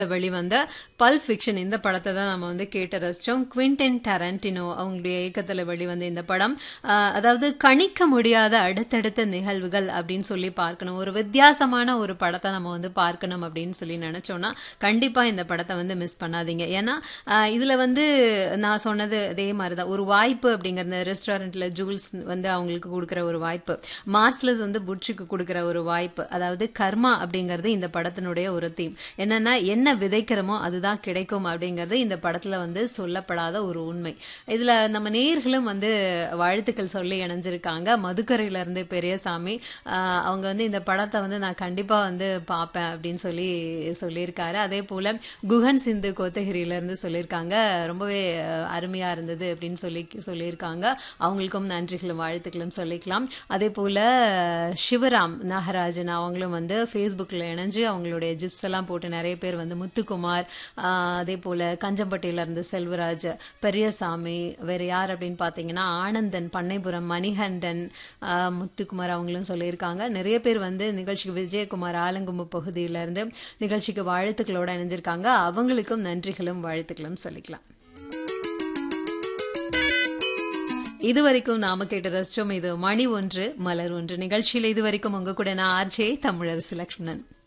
வெளிவந்த பல் ஃபிக்ஷன் இந்த படத்தை தான் நம்ம வந்து கேட்டு ரசிச்சோம் குவிண்டன் டரண்டினோ அவங்களுடைய இயக்கத்தில் வெளிவந்த இந்த படம் ஆஹ், அதாவது கணிக்க முடியாத அடுத்தடுத்த நிகழ்வுகள் அப்படின்னு சொல்லி பார்க்கணும் ஒரு வித்தியாசமான ஒரு படத்தை நம்ம வந்து பார்க்கணும் அப்படின்னு சொல்லி நினைச்சோம்னா கண்டிப்பா இந்த படத்தை வந்து மிஸ் பண்ணாதீங்க ஏன்னா ஆஹ், இதுல வந்து நான் சொன்னது அதே மாதிரி தான் ஒரு வாய்ப்பு அப்படிங்கிற ரெஸ்டாரண்ட்ல ஜூல்ஸ் வந்து அவங்களுக்கு கொடுக்குற ஒரு வாய்ப்பு மார்ஸ்லஸ் வந்து புட்சிக்கு கொடுக்குற ஒரு வாய்ப்பு அதாவது கர்மா அப்படிங்கிறது இந்த படத்தினுடைய ஒரு தீம் என்னன்னா என்ன விதைக்கிறோமோ அதுதான் கிடைக்கும் அப்படிங்கிறது இந்த படத்துல வந்து சொல்லப்படாத ஒரு உண்மை இதுல நம்ம நேர்களும் வந்து வாழ்த்துக்கள் சொல்லி இணைஞ்சிருக்காங்க மதுக்கரையில இருந்து பெரியசாமி ஆஹ் அவங்க வந்து இந்த படத்தை வந்து நான் கண்டிப்பா வந்து பார்ப்பேன் அப்படின்னு சொல்லி சொல்லியிருக்காரு அதே போல குகன் சிந்து கோத்தகிரியில இருந்து சொல்லியிருக்காங்க ரொம்பவே அஹ், அருமையா இருந்தது அப்படின்னு சொல்லி சொல்லியிருக்காங்க அவங்களுக்கும் நன்றிகளும் வாழ்த்துக்களும் சொல்லிக்கலாம் அதே போல சிவராம் நாகராஜன் அவங்களும் வந்து ஃபேஸ்புக்கில் இணைஞ்சு அவங்களுடைய ஜிப்ஸ் எல்லாம் போட்டு நிறைய பேர் வந்து முத்துக்குமார் ஆஹ், அதே போல கஞ்சம்பட்டியில இருந்து செல்வராஜ் பெரியசாமி வேற யார் அப்படின்னு பார்த்தீங்கன்னா ஆனந்தன் பண்ணைபுரம் மணிகண்டன் ஆஹ், முத்துக்குமார் அவங்களும் சொல்லியிருக்காங்க நிறைய பேர் வந்து நிகழ்ச்சிக்கு விஜயகுமார் ஆலங்கும்பு பகுதியில இருந்து நிகழ்ச்சிக்கு வாழ்த்துக்களோட இணைஞ்சிருக்காங்க அவங்களுக்கும் நன்றிகளும் வாழ்த்துக்களும் சொல்லிக்கலாம் இதுவரைக்கும் நாம கேட்டு ரசிச்சோம் இது மணி ஒன்று மலர் ஒன்று நிகழ்ச்சியில் இதுவரைக்கும் உங்க கூட நான் ஆர்ஜே தமிழரசு லக்ஷ்மணன்